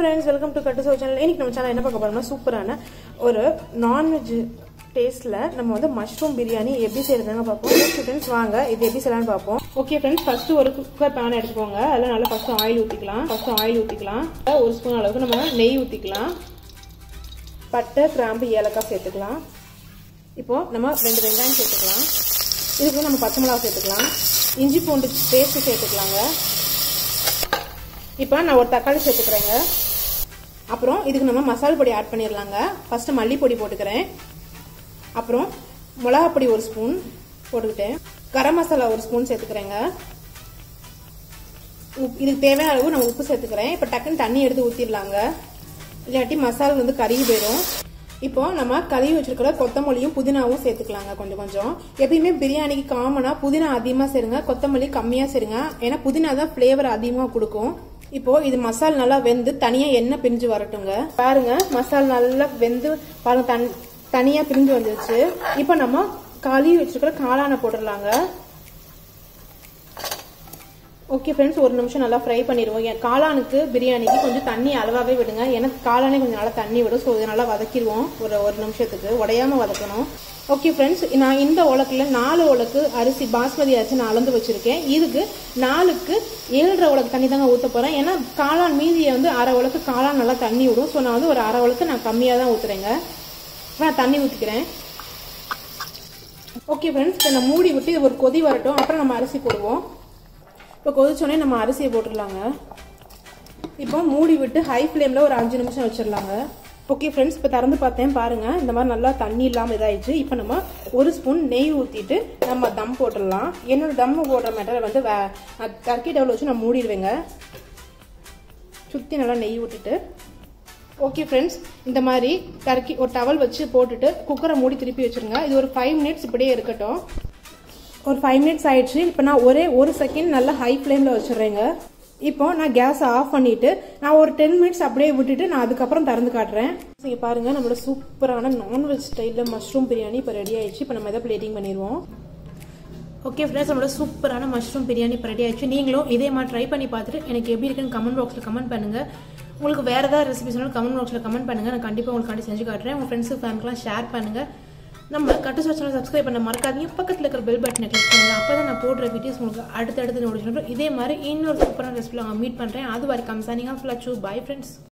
friends welcome to கட்டு சோ channel இன்னைக்கு நம்ம சேனல் என்ன பார்க்க போறோம்னா சூப்பரான ஒரு நான்வெஜ் டேஸ்ட்ல நம்ம வந்து மஷ்ரூம் பிரியாணி எப்படி செய்யறதுங்க பார்ப்போம் ஃப்ரெண்ட்ஸ் வாங்க இது எப்படி செய்யலாம்னு பார்ப்போம் ஓகே ஃப்ரெண்ட்ஸ் ஃபர்ஸ்ட் ஒரு குக்கர் பேன் எடுத்துக்கோங்க அதில் நல்லா ஃபர்ஸ்ட் ஆயில் ஊற்றிக்கலாம் ஃபர்ஸ்ட் ஆயில் ஊற்றிக்கலாம் ஒரு ஸ்பூன் அளவுக்கு நம்ம நெய் ஊற்றிக்கலாம் பட்டை கிராம்பு ஏலக்காய் சேர்த்துக்கலாம் இப்போ நம்ம ரெண்டு வெங்காயம் சேர்த்துக்கலாம் இதுக்கு நம்ம பச்சை மிளகா சேர்த்துக்கலாம் இஞ்சி பூண்டு பேஸ்ட் சேர்த்துக்கலாங்க இப்போ நான் ஒரு தக்காளி சேர்த்துக்கிறேங்க அப்புறம் இதுக்கு நம்ம மசாலா பொடி ஆட் பண்ணிடலாங்க ஃபர்ஸ்ட் மல்லிப்பொடி போட்டுக்கிறேன் அப்புறம் மிளகாப்பொடி ஒரு ஸ்பூன் போட்டுக்கிட்டேன் கரம் மசாலா ஒரு ஸ்பூன் சேர்த்துக்கிறேங்க இதுக்கு தேவையான அளவு நான் உப்பு சேர்த்துக்கிறேன் இப்போ டக்குன்னு தண்ணி எடுத்து ஊற்றிடலாங்க இல்லாட்டி மசாலா வந்து கருகி போயிடும் இப்போ நம்ம கழுவி வச்சிருக்கிற கொத்தமல்லியும் புதினாவும் சேர்த்துக்கலாங்க கொஞ்சம் கொஞ்சம் எப்பயுமே பிரியாணிக்கு காமனா புதினா அதிகமாக சேருங்க கொத்தமல்லி கம்மியாக சேருங்க ஏன்னா புதினா தான் ஃப்ளேவர் அதிகமாக கொடுக்கும் இப்போ இது மசால் நல்லா வெந்து தனியா எண்ணெய் பிரிஞ்சு வரட்டுங்க பாருங்க மசால் நல்லா வெந்து பாருங்க தன் தனியா பிரிஞ்சு வந்துருச்சு இப்போ நம்ம கழுவி வச்சிருக்கிற காளானை போட்டுடலாங்க ஓகே ஃப்ரெண்ட்ஸ் ஒரு நிமிஷம் நல்லா ஃப்ரை பண்ணிடுவோம் என் காளானுக்கு பிரியாணிக்கு கொஞ்சம் தண்ணி அளவாகவே விடுங்க ஏன்னா காளானே கொஞ்சம் நல்லா தண்ணி விடும் ஸோ இதை நல்லா வதக்கிடுவோம் ஒரு ஒரு நிமிஷத்துக்கு உடையாம வதக்கணும் ஓகே ஃப்ரெண்ட்ஸ் நான் இந்த உலக்கில் நாலு உலக்கு அரிசி பாஸ்மதி அரிசி நான் அளந்து வச்சிருக்கேன் இதுக்கு நாலுக்கு ஏழரை உலக்கு தண்ணி தாங்க ஊற்ற போகிறேன் ஏன்னா காளான் மீதியை வந்து அரை உலக்கு காளான் நல்லா தண்ணி விடும் ஸோ நான் வந்து ஒரு அரை உலக்கு நான் கம்மியாக தான் ஊற்றுறேங்க நான் தண்ணி ஊற்றிக்கிறேன் ஓகே ஃப்ரெண்ட்ஸ் இப்போ நான் மூடி விட்டு இது ஒரு கொதி வரட்டும் அப்புறம் நம்ம அரிசி போடுவோம் இப்போ கொதிச்சோடனே நம்ம அரிசியை போட்டுடலாங்க இப்போ மூடி விட்டு ஹை ஃப்ளேமில் ஒரு அஞ்சு நிமிஷம் வச்சிடலாங்க ஓகே ஃப்ரெண்ட்ஸ் இப்போ திறந்து பார்த்தேன் பாருங்க இந்த மாதிரி நல்லா தண்ணி இல்லாமல் இதாயிடுச்சு இப்போ நம்ம ஒரு ஸ்பூன் நெய் ஊற்றிட்டு நம்ம தம் போட்டுடலாம் என்னோட தம் போடுற மேட்டரை வந்து டர்க்கி டவுல் வச்சு நான் மூடிடுவேங்க சுற்றி நல்லா நெய் ஊற்றிட்டு ஓகே ஃப்ரெண்ட்ஸ் இந்த மாதிரி டர்க்கி ஒரு டவல் வச்சு போட்டுட்டு குக்கரை மூடி திருப்பி வச்சுருங்க இது ஒரு ஃபைவ் மினிட்ஸ் இப்படியே இருக்கட்டும் ஒரு ஃபைவ் மினிட்ஸ் ஆயிடுச்சு இப்போ நான் ஒரே ஒரு செகண்ட் நல்லா ஹை ஃப்ளேமில் வச்சுடுறேங்க இப்போ நான் கேஸை ஆஃப் பண்ணிட்டு நான் ஒரு டென் மினிட்ஸ் அப்படியே விட்டுட்டு நான் அதுக்கப்புறம் திறந்து காட்டுறேன் இங்கே பாருங்க நம்மளோட சூப்பரான நான்வெஜ் ஸ்டைலில் மஷ்ரூம் பிரியாணி இப்போ ரெடி ஆயிடுச்சு இப்போ நம்ம எதை பிளேட்டிங் பண்ணிடுவோம் ஓகே ஃப்ரெண்ட்ஸ் நம்மளோட சூப்பரான மஷ்ரூம் பிரியாணி இப்போ ரெடி ஆயிடுச்சு நீங்களும் இதே மாதிரி ட்ரை பண்ணி பார்த்துட்டு எனக்கு எப்படி இருக்குன்னு கமெண்ட் பாக்ஸில் கமெண்ட் பண்ணுங்க உங்களுக்கு வேறு ஏதாவது ரெசிபிஸ் வேணாலும் கமெண்ட் பாக்ஸில் கமெண்ட் பண்ணுங்க நான் கண்டிப்பாக உங்களுக்கு செஞ்சு காட்டுறேன் உங்கள் ஃப்ரெண்ட்ஸு ஃபேமிலிக்கெலாம் ஷேர் பண்ணுங்க நம்ம கட்டு சேனல் சப்ஸ்கிரைப் பண்ண மறக்காதீங்க பக்கத்தில் இருக்கிற பெல் பட்டனை கிளிக் பண்ணுங்க அப்போ தான் நான் போடுற வீடியோஸ் உங்களுக்கு அடுத்தடுத்து நோட்டிஃபிகேஷன் இதே மாதிரி இன்னொரு சூப்பரான ரெசிபியில் நான் மீட் பண்ணுறேன் அது வரைக்கும் signing off Lachu bye friends